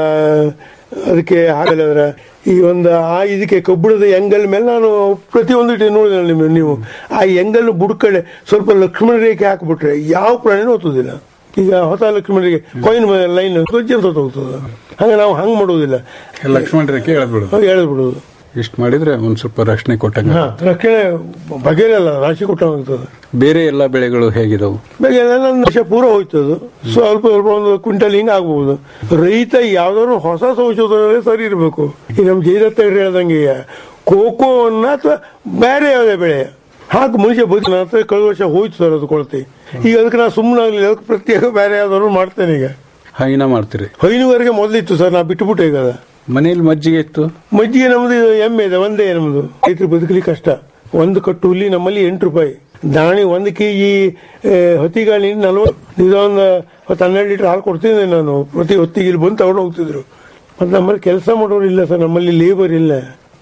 ಅದಕ್ಕೆ ಹಾಕಲ್ಲ ಈ ಒಂದು ಆ ಇದಕ್ಕೆ ಕಬ್ಬಿಣದ ಎಂಗಲ್ ಮೇಲೆ ನಾನು ಪ್ರತಿಯೊಂದು ಇಟ್ಟು ನೋಡಿದೆ ನಿಮ್ಮ ನೀವು ಆ ಎಂಗಲ್ ಬುಡ್ಕಡೆ ಸ್ವಲ್ಪ ಲಕ್ಷ್ಮಣ ರೇಖೆ ಹಾಕ್ಬಿಟ್ರೆ ಯಾವ ಪ್ರಾಣಿನೂ ಓದ್ತದಿಲ್ಲ ಈಗ ಹೊಸ ಲಕ್ಷ್ಮಣ ರೇಖೆ ಕಾಯಿನ್ ಲೈನ್ ಅಂತ ಹೋಗ್ತದೆ ಹಂಗೆ ನಾವು ಹಂಗೆ ಮಾಡುವುದಿಲ್ಲ ಲಕ್ಷ್ಮಣ ರೇಖೆ ಹೇಳ್ಬಿಡೋದು ಹೇಳ್ಬಿಡೋದು ಇಷ್ಟು ಮಾಡಿದ್ರೆ ಒಂದ್ ಸ್ವಲ್ಪ ರಕ್ಷಣೆ ಕೊಟ್ಟಂಗ ಹಾ ರಕ್ಷಣೆ ಬಗೆರಲ್ಲ ರಾಶಿ ಕೊಟ್ಟಾಗ್ತದೆ ಬೇರೆ ಎಲ್ಲಾ ಬೆಳೆಗಳು ಹೇಗಿದಾವು ಬೇಗ ನನ್ನ ವರ್ಷ ಪೂರ ಹೋಯ್ತದು ಸ್ವಲ್ಪ ಸ್ವಲ್ಪ ಒಂದು ಕ್ವಿಂಟಲ್ ಹಿಂಗ ಆಗ್ಬಹುದು ರೈತ ಯಾವ್ದಾದ್ರು ಹೊಸ ಸಂಶೋಧನೆ ಸರಿ ಇರಬೇಕು ಈ ನಮ್ ಜಯದತ್ತ ಹೇಳ್ದಂಗೆ ಕೋಕೋವನ್ನ ಅಥವಾ ಬೇರೆ ಯಾವುದೇ ಬೆಳೆ ಹಾಕಿ ಮನುಷ್ಯ ಬದುಕಿನ ಅಂತ ಕಳೆದ ವರ್ಷ ಹೋಯ್ತು ಸರ್ ಅದು ಕೊಳ್ತಿ ಈಗ ಅದಕ್ಕೆ ನಾ ಸುಮ್ಮನೆ ಆಗ್ಲಿಲ್ಲ ಅದಕ್ಕೆ ಪ್ರತ್ಯೇಕ ಬೇರೆ ಯಾವ್ದಾದ್ರು ಮಾಡ್ತೇನೆ ಈಗ ಹೈನ ಮಾಡ್ತೀರಿ ಹೈನುಗಾರಿಕೆ ಮೊದಲಿತ್ತು ಸರ್ ನಾ ಬಿಟ್ಟುಬಿಟ್ಟೆ ಈಗ ಅದ ಮನೇಲಿ ಮಜ್ಜಿಗೆ ಇತ್ತು ಮಜ್ಜಿಗೆ ನಮ್ದು ಎಮ್ಮೆ ಇದೆ ಒಂದೇ ನಮ್ದು ರೈತರು ಬದುಕಲಿಕ್ಕೆ ಕಷ್ಟ ಒಂದು ಕಟ್ಟು ಹುಲ್ಲಿ ನಮ್ಮಲ್ಲಿ ಎಂಟು ರೂಪಾಯಿ ದಾಣಿ ಒಂದು ಕೆಜಿ ಹೊತ್ತಿಗಾಣಿ ನಲ್ವತ್ತು ಇದೊಂದು ಹತ್ತು ಹನ್ನೆರಡು ಲೀಟರ್ ಹಾಲು ಕೊಡ್ತಿದ್ದೆ ನಾನು ಪ್ರತಿ ಹೊತ್ತಿಗೆ ಇಲ್ಲಿ ಬಂದು ತಗೊಂಡು ಹೋಗ್ತಿದ್ರು ಮತ್ತೆ ನಮ್ಮಲ್ಲಿ ಕೆಲಸ ಮಾಡೋರು ಇಲ್ಲ ಸರ್ ನಮ್ಮಲ್ಲಿ ಲೇಬರ್ ಇಲ್ಲ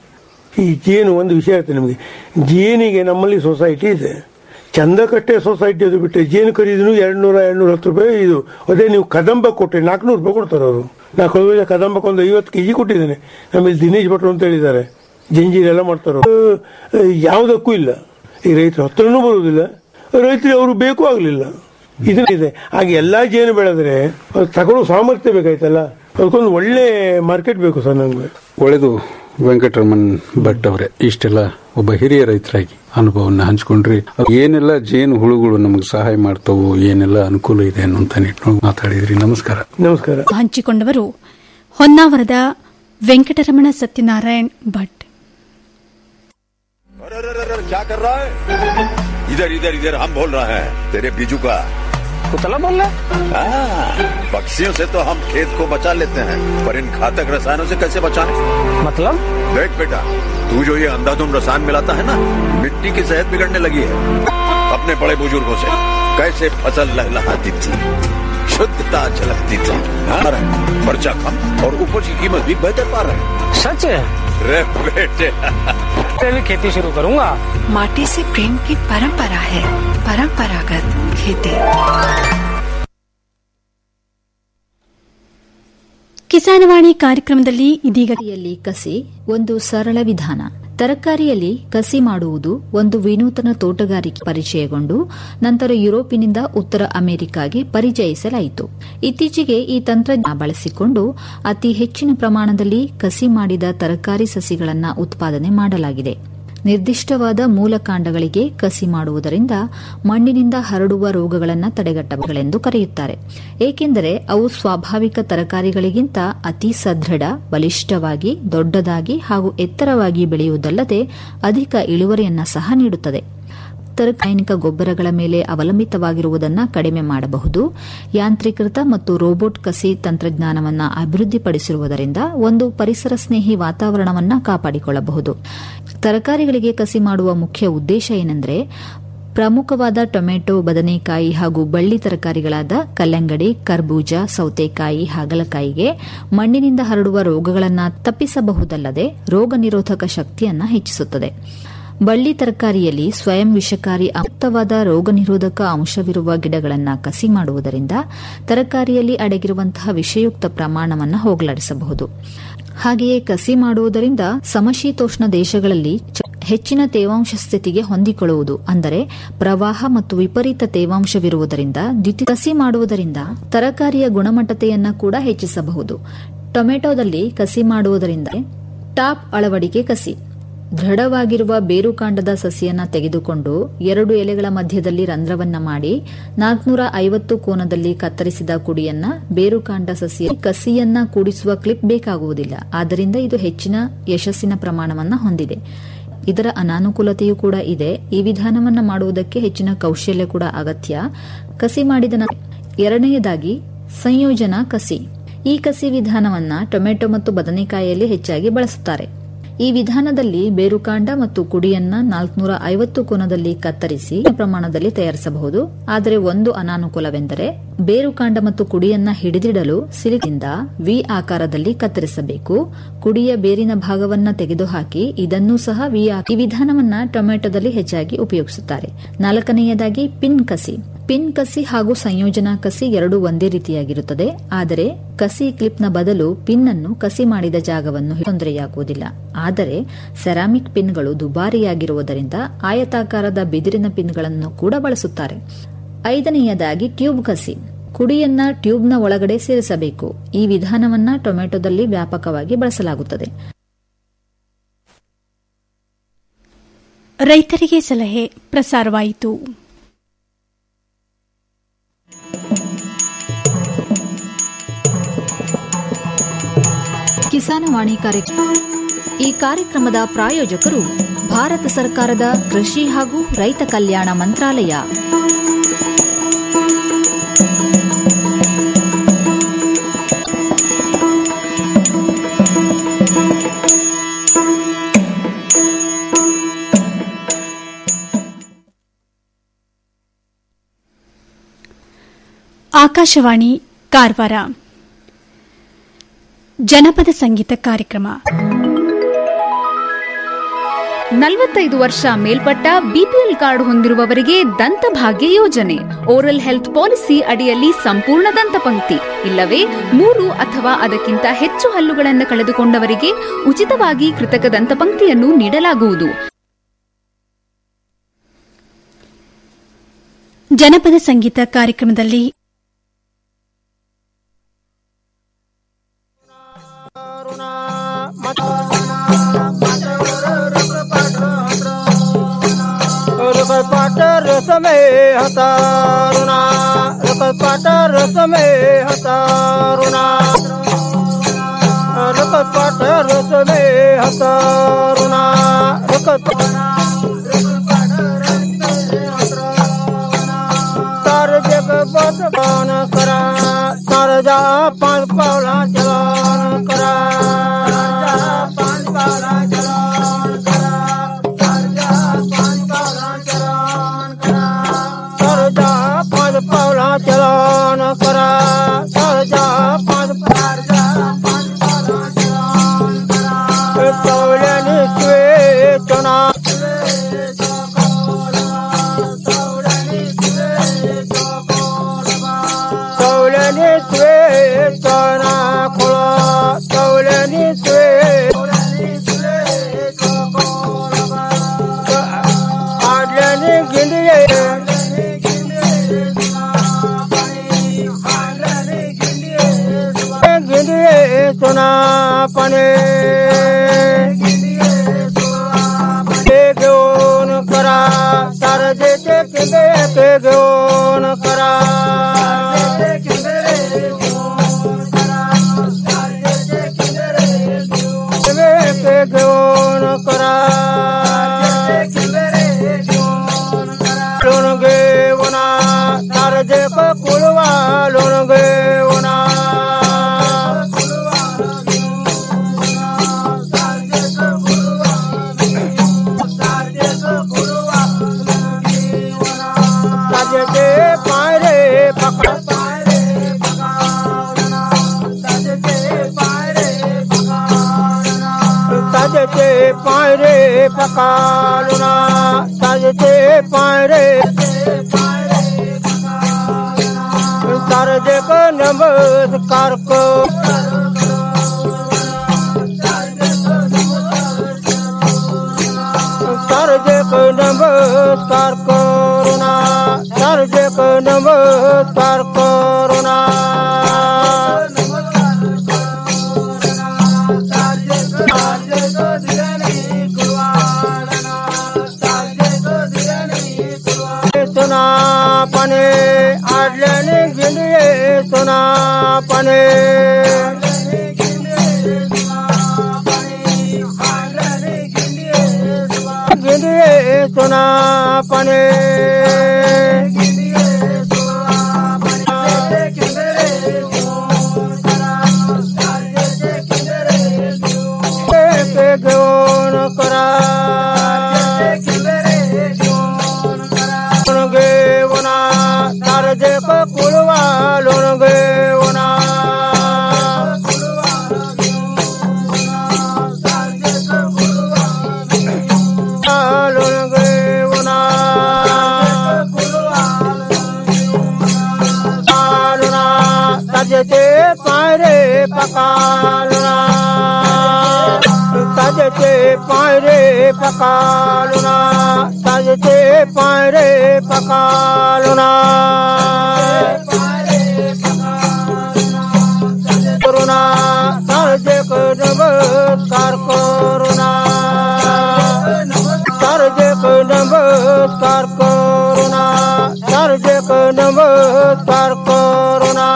ಈ ಜೇನು ಒಂದು ವಿಷಯ ಹೇಳ್ತೇನೆ ನಿಮಗೆ ಜೇನಿಗೆ ನಮ್ಮಲ್ಲಿ ಸೊಸೈಟಿ ಇದೆ ಚಂದಕಟ್ಟೆ ಸೊಸೈಟಿ ಅದು ಬಿಟ್ಟರೆ ಜೇನು ಖರೀದಿನೂ ಎರಡು ನೂರ ಎರಡು ನೂರ ಹತ್ತು ರೂಪಾಯಿ ಇದು ಅದೇ ನೀವು ಕದಂಬ ಕೊಟ್ಟರೆ ನಾಲ್ಕುನೂರು ರೂಪಾಯಿ ಕೊಡ್ತಾರೆ ಅವರು ನಾ ಕಳೆದ ಕದಂಬಕ್ಕೆ ಒಂದು ಐವತ್ತು ಕೆಜಿ ಕೊಟ್ಟಿದ್ದೇನೆ ನಮ್ಮಲ್ಲಿ ದಿನೇಶ್ ಭಟ್ರು ಅಂತ ಹೇಳಿದ್ದಾರೆ ಜಂಜೀರೆಲ್ಲ ಮಾಡ್ತಾರೆ ಅವ್ರು. ಆ, ಯಾವುದಕ್ಕೂ ಇಲ್ಲ ಈ ರೈತರ ಹತ್ರನೂ ಬರುವುದಿಲ್ಲ ರೈತರಿಗೆ ಅವರು ಬೇಕು ಆಗಲಿಲ್ಲ ಇದನ್ನಿದೆ ಹಾಗೆ ಎಲ್ಲಾ ಜೇನು ಬೆಳೆದ್ರೆ ಅದು ತಗೊಳ್ಳೋ ಸಾಮರ್ಥ್ಯ ಬೇಕಾಯ್ತಲ್ಲ ಅದಕ್ಕೊಂದು ಒಳ್ಳೆ ಮಾರ್ಕೆಟ್ ಬೇಕು ಸರ್ ನಮ್ಗೆ ಒಳ್ಳೆದು ವೆಂಕಟರಮಣ್ ಭಟ್ ಅವರೇ ಇಷ್ಟೆಲ್ಲ ಒಬ್ಬ ಹಿರಿಯ ರೈತರಾಗಿ ಅನುಭವನ್ನ ಹಂಚ್ಕೊಂಡ್ರಿ ಅದು ಏನೆಲ್ಲ ಜೇನು ಹುಳುಗಳು ನಮಗೆ ಸಹಾಯ ಮಾಡ್ತಾವು ಏನೆಲ್ಲ ಅನುಕೂಲ ಇದೆ ಅನ್ನುವಂತ ನಿಟ್ಟಿನೊಳಗೆ ಮಾತಾಡಿದ್ರಿ ನಮಸ್ಕಾರ ನಮಸ್ಕಾರ ಹಂಚಿಕೊಂಡವರು ಹೊನ್ನಾವರದ ವೆಂಕಟರಮಣ ಸತ್ಯನಾರಾಯಣ್ ಭಟ್ क्या कर रहा है इधर इधर इधर हम बोल रहे हैं तेरे बीजू का कुतला बोल रहा हाँ, पक्षियों से तो हम खेत को बचा लेते हैं पर इन घातक रसायनों से कैसे बचाएं? मतलब देख बेटा तू जो ये अंधाधुंध रसायन मिलाता है ना मिट्टी की सेहत बिगड़ने लगी है अपने बड़े बुजुर्गों से कैसे फसल लहलहाती थी शुद्धता झलकती थी हाँ, खर्चा कम और उपज की कीमत भी बेहतर पा रहे हैं सच है रे बेटे तेरी खेती शुरू करूंगा माटी से प्रेम की परंपरा है परंपरागत खेती ಕಿಸಾನವಾಣಿ ಕಾರ್ಯಕ್ರಮದಲ್ಲಿ ಇದೀಗ ತರಕಾರಿಯಲ್ಲಿ ಕಸಿ ಒಂದು ಸರಳ ವಿಧಾನ ತರಕಾರಿಯಲ್ಲಿ ಕಸಿ ಮಾಡುವುದು ಒಂದು ವಿನೂತನ ತೋಟಗಾರಿಕೆ ಪರಿಚಯಗೊಂಡು ನಂತರ ಯುರೋಪಿನಿಂದ ಉತ್ತರ ಅಮೆರಿಕಾಗೆ ಪರಿಚಯಿಸಲಾಯಿತು ಇತ್ತೀಚೆಗೆ ಈ ತಂತ್ರಜ್ಞಾನ ಬಳಸಿಕೊಂಡು ಅತಿ ಹೆಚ್ಚಿನ ಪ್ರಮಾಣದಲ್ಲಿ ಕಸಿ ಮಾಡಿದ ತರಕಾರಿ ಸಸಿಗಳನ್ನು ಉತ್ಪಾದನೆ ಮಾಡಲಾಗಿದೆ ನಿರ್ದಿಷ್ಟವಾದ ಮೂಲಕಾಂಡಗಳಿಗೆ ಕಸಿ ಮಾಡುವುದರಿಂದ ಮಣ್ಣಿನಿಂದ ಹರಡುವ ರೋಗಗಳನ್ನು ತಡೆಗಟ್ಟಬಹುಗಳೆಂದು ಕರೆಯುತ್ತಾರೆ ಏಕೆಂದರೆ ಅವು ಸ್ವಾಭಾವಿಕ ತರಕಾರಿಗಳಿಗಿಂತ ಅತಿ ಸದೃಢ ಬಲಿಷ್ಠವಾಗಿ ದೊಡ್ಡದಾಗಿ ಹಾಗೂ ಎತ್ತರವಾಗಿ ಬೆಳೆಯುವುದಲ್ಲದೆ ಅಧಿಕ ಇಳುವರಿಯನ್ನು ಸಹ ನೀಡುತ್ತದೆ ರಾಸಾಯನಿಕ ಗೊಬ್ಬರಗಳ ಮೇಲೆ ಅವಲಂಬಿತವಾಗಿರುವುದನ್ನು ಕಡಿಮೆ ಮಾಡಬಹುದು ಯಾಂತ್ರೀಕೃತ ಮತ್ತು ರೋಬೋಟ್ ಕಸಿ ತಂತ್ರಜ್ಞಾನವನ್ನು ಅಭಿವೃದ್ಧಿಪಡಿಸಿರುವುದರಿಂದ ಒಂದು ಪರಿಸರ ಸ್ನೇಹಿ ವಾತಾವರಣವನ್ನು ಕಾಪಾಡಿಕೊಳ್ಳಬಹುದು ತರಕಾರಿಗಳಿಗೆ ಕಸಿ ಮಾಡುವ ಮುಖ್ಯ ಉದ್ದೇಶ ಏನೆಂದರೆ ಪ್ರಮುಖವಾದ ಟೊಮೆಟೊ ಬದನೆಕಾಯಿ ಹಾಗೂ ಬಳ್ಳಿ ತರಕಾರಿಗಳಾದ ಕಲ್ಲಂಗಡಿ ಕರ್ಬೂಜ ಸೌತೆಕಾಯಿ ಹಾಗಲಕಾಯಿಗೆ ಮಣ್ಣಿನಿಂದ ಹರಡುವ ರೋಗಗಳನ್ನು ತಪ್ಪಿಸಬಹುದಲ್ಲದೆ ರೋಗ ನಿರೋಧಕ ಶಕ್ತಿಯನ್ನು ಹೆಚ್ಚಿಸುತ್ತದೆ ಬಳ್ಳಿ ತರಕಾರಿಯಲ್ಲಿ ಸ್ವಯಂ ವಿಷಕಾರಿ ಮುಕ್ತವಾದ ರೋಗ ನಿರೋಧಕ ಅಂಶವಿರುವ ಗಿಡಗಳನ್ನು ಕಸಿ ಮಾಡುವುದರಿಂದ ತರಕಾರಿಯಲ್ಲಿ ಅಡಗಿರುವಂತಹ ವಿಷಯುಕ್ತ ಪ್ರಮಾಣವನ್ನು ಹೋಗಲಾಡಿಸಬಹುದು ಹಾಗೆಯೇ ಕಸಿ ಮಾಡುವುದರಿಂದ ಸಮಶೀತೋಷ್ಣ ದೇಶಗಳಲ್ಲಿ ಹೆಚ್ಚಿನ ತೇವಾಂಶ ಸ್ಥಿತಿಗೆ ಹೊಂದಿಕೊಳ್ಳುವುದು ಅಂದರೆ ಪ್ರವಾಹ ಮತ್ತು ವಿಪರೀತ ತೇವಾಂಶವಿರುವುದರಿಂದ ದ್ವಿತೀಯ ಕಸಿ ಮಾಡುವುದರಿಂದ ತರಕಾರಿಯ ಗುಣಮಟ್ಟತೆಯನ್ನು ಕೂಡ ಹೆಚ್ಚಿಸಬಹುದು ಟೊಮೆಟೊದಲ್ಲಿ ಕಸಿ ಮಾಡುವುದರಿಂದ ಟಾಪ್ ಅಳವಡಿಕೆ ಕಸಿ ದೃಢವಾಗಿರುವ ಬೇರುಕಾಂಡದ ಸಸಿಯನ್ನ ತೆಗೆದುಕೊಂಡು ಎರಡು ಎಲೆಗಳ ಮಧ್ಯದಲ್ಲಿ ರಂಧ್ರವನ್ನ ಮಾಡಿ ನಾಲ್ಕನೂರ ಐವತ್ತು ಕೋನದಲ್ಲಿ ಕತ್ತರಿಸಿದ ಕುಡಿಯನ್ನ ಬೇರುಕಾಂಡ ಸಸಿಯ ಕಸಿಯನ್ನ ಕೂಡಿಸುವ ಕ್ಲಿಪ್ ಬೇಕಾಗುವುದಿಲ್ಲ ಆದ್ದರಿಂದ ಇದು ಹೆಚ್ಚಿನ ಯಶಸ್ಸಿನ ಪ್ರಮಾಣವನ್ನ ಹೊಂದಿದೆ ಇದರ ಅನಾನುಕೂಲತೆಯೂ ಕೂಡ ಇದೆ ಈ ವಿಧಾನವನ್ನ ಮಾಡುವುದಕ್ಕೆ ಹೆಚ್ಚಿನ ಕೌಶಲ್ಯ ಕೂಡ ಅಗತ್ಯ ಕಸಿ ಮಾಡಿದ ಎರಡನೆಯದಾಗಿ ಸಂಯೋಜನಾ ಕಸಿ ಈ ಕಸಿ ವಿಧಾನವನ್ನ ಟೊಮೆಟೊ ಮತ್ತು ಬದನೆಕಾಯಿಯಲ್ಲಿ ಹೆಚ್ಚಾಗಿ ಬಳಸುತ್ತಾರೆ ಈ ವಿಧಾನದಲ್ಲಿ ಬೇರುಕಾಂಡ ಮತ್ತು ಕುಡಿಯನ್ನ ನಾಲ್ಕನೂರ ಐವತ್ತು ಕೋನದಲ್ಲಿ ಕತ್ತರಿಸಿ ಪ್ರಮಾಣದಲ್ಲಿ ತಯಾರಿಸಬಹುದು ಆದರೆ ಒಂದು ಅನಾನುಕೂಲವೆಂದರೆ ಬೇರುಕಾಂಡ ಮತ್ತು ಕುಡಿಯನ್ನ ಹಿಡಿದಿಡಲು ಸಿಲಿಕಿಂದ ವಿ ಆಕಾರದಲ್ಲಿ ಕತ್ತರಿಸಬೇಕು ಕುಡಿಯ ಬೇರಿನ ಭಾಗವನ್ನ ತೆಗೆದುಹಾಕಿ ಇದನ್ನೂ ಸಹ ವಿ ಈ ವಿಧಾನವನ್ನ ಟೊಮೆಟೊದಲ್ಲಿ ಹೆಚ್ಚಾಗಿ ಉಪಯೋಗಿಸುತ್ತಾರೆ ನಾಲ್ಕನೆಯದಾಗಿ ಪಿನ್ ಕಸಿ ಪಿನ್ ಕಸಿ ಹಾಗೂ ಸಂಯೋಜನಾ ಕಸಿ ಎರಡೂ ಒಂದೇ ರೀತಿಯಾಗಿರುತ್ತದೆ ಆದರೆ ಕಸಿ ಕ್ಲಿಪ್ನ ಬದಲು ಪಿನ್ ಅನ್ನು ಕಸಿ ಮಾಡಿದ ಜಾಗವನ್ನು ತೊಂದರೆಯಾಗುವುದಿಲ್ಲ ಆದರೆ ಸೆರಾಮಿಕ್ ಪಿನ್ಗಳು ದುಬಾರಿಯಾಗಿರುವುದರಿಂದ ಆಯತಾಕಾರದ ಬಿದಿರಿನ ಪಿನ್ಗಳನ್ನು ಕೂಡ ಬಳಸುತ್ತಾರೆ ಐದನೆಯದಾಗಿ ಟ್ಯೂಬ್ ಕಸಿ ಕುಡಿಯನ್ನ ಟ್ಯೂಬ್ನ ಒಳಗಡೆ ಸೇರಿಸಬೇಕು ಈ ವಿಧಾನವನ್ನ ಟೊಮೆಟೊದಲ್ಲಿ ವ್ಯಾಪಕವಾಗಿ ಬಳಸಲಾಗುತ್ತದೆ ರೈತರಿಗೆ ಸಲಹೆ ಪ್ರಸಾರವಾಯಿತು ಕಿಸಾನವಾಣಿ ಕಾರ್ಯಕ್ರಮ ಈ ಕಾರ್ಯಕ್ರಮದ ಪ್ರಾಯೋಜಕರು ಭಾರತ ಸರ್ಕಾರದ ಕೃಷಿ ಹಾಗೂ ರೈತ ಕಲ್ಯಾಣ ಮಂತ್ರಾಲಯ ಆಕಾಶವಾಣಿ ಕಾರವಾರ ಜನಪದ ಸಂಗೀತ ಕಾರ್ಯಕ್ರಮ ನಲವತ್ತೈದು ವರ್ಷ ಮೇಲ್ಪಟ್ಟ ಬಿಪಿಎಲ್ ಕಾರ್ಡ್ ಹೊಂದಿರುವವರಿಗೆ ದಂತಭಾಗ್ಯ ಯೋಜನೆ ಓರಲ್ ಹೆಲ್ತ್ ಪಾಲಿಸಿ ಅಡಿಯಲ್ಲಿ ಸಂಪೂರ್ಣ ದಂತಪಂಕ್ತಿ ಇಲ್ಲವೇ ಮೂರು ಅಥವಾ ಅದಕ್ಕಿಂತ ಹೆಚ್ಚು ಹಲ್ಲುಗಳನ್ನು ಕಳೆದುಕೊಂಡವರಿಗೆ ಉಚಿತವಾಗಿ ಕೃತಕ ದಂತಪಂಕ್ತಿಯನ್ನು ನೀಡಲಾಗುವುದು ಜನಪದ ಸಂಗೀತ ಕಾರ್ಯಕ್ರಮದಲ್ಲಿ पाट रसमे हतारुणा रकत पाट रसमे हतारुणा रकत पाट रसमे हतारुणा रकत तार जग बस पान करा तार जा पांच पावला चलान करा पांच पावला चलान करा सरजा पांच पावला चलान करा सरजा पांच पावला कौलनी स्वे चुना कौलनी स्वे चना खोला कौलनी स्वे आडल्याने गिंडये गिंडये सोना पाने किंदे घेऊन करा किंदे घेऊन करा लोण घेऊना तारजे कुळवा लोण घेऊना ताजेचे पायरे पकडा ताजेचे पायरे पकालुना ताजेचे पायरे तारजे को नमस्कार को तारजे को नमस्कार करुणा तारजे को नमस्कार करुणा सुना पणे आडल्याने गिंडये सुना पणे गिंडये सुना पणे घेऊन करा लोण घेऊना तारजे कुळवा लोण घेऊना लोण घेऊना लुणा ताजेचे पायरे पकालुणा ताजेचे पायरे पकालुणा ताजेचे पायरे पकालुणा करुणा ताजे नमस्कार करुणा तारजे नमस्कार करुणा तारजे नमस्कार करुणा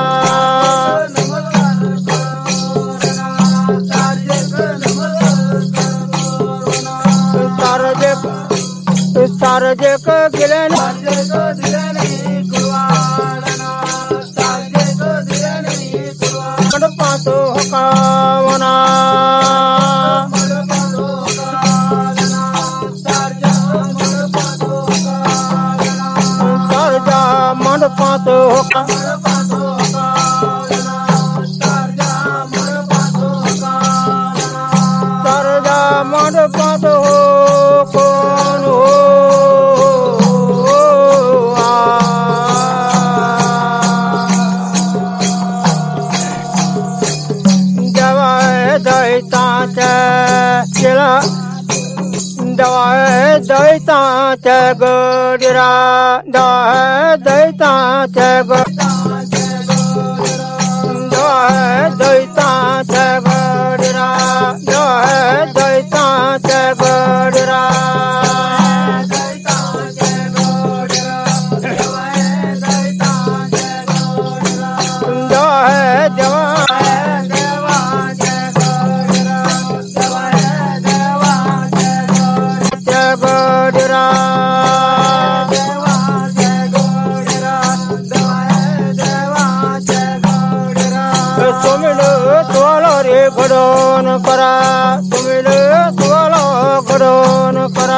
तारजे तारजे गेले पातो हकावना तारजा मंडपात होका तारजा मंडपात हो कोण हो जवाय दैताच्या केला दवाय दैताच्या गडिरा दवाय दैताच्या ग दवाय दैताच्या गडिरा दवाय दैताच्या गडिरा दवाय देवा गडिरा तुमिल तुवाला रे घडोन करा तुमिल तुवाला घडोन करा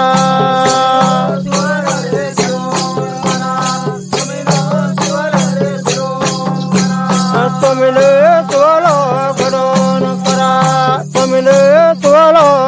तुमिल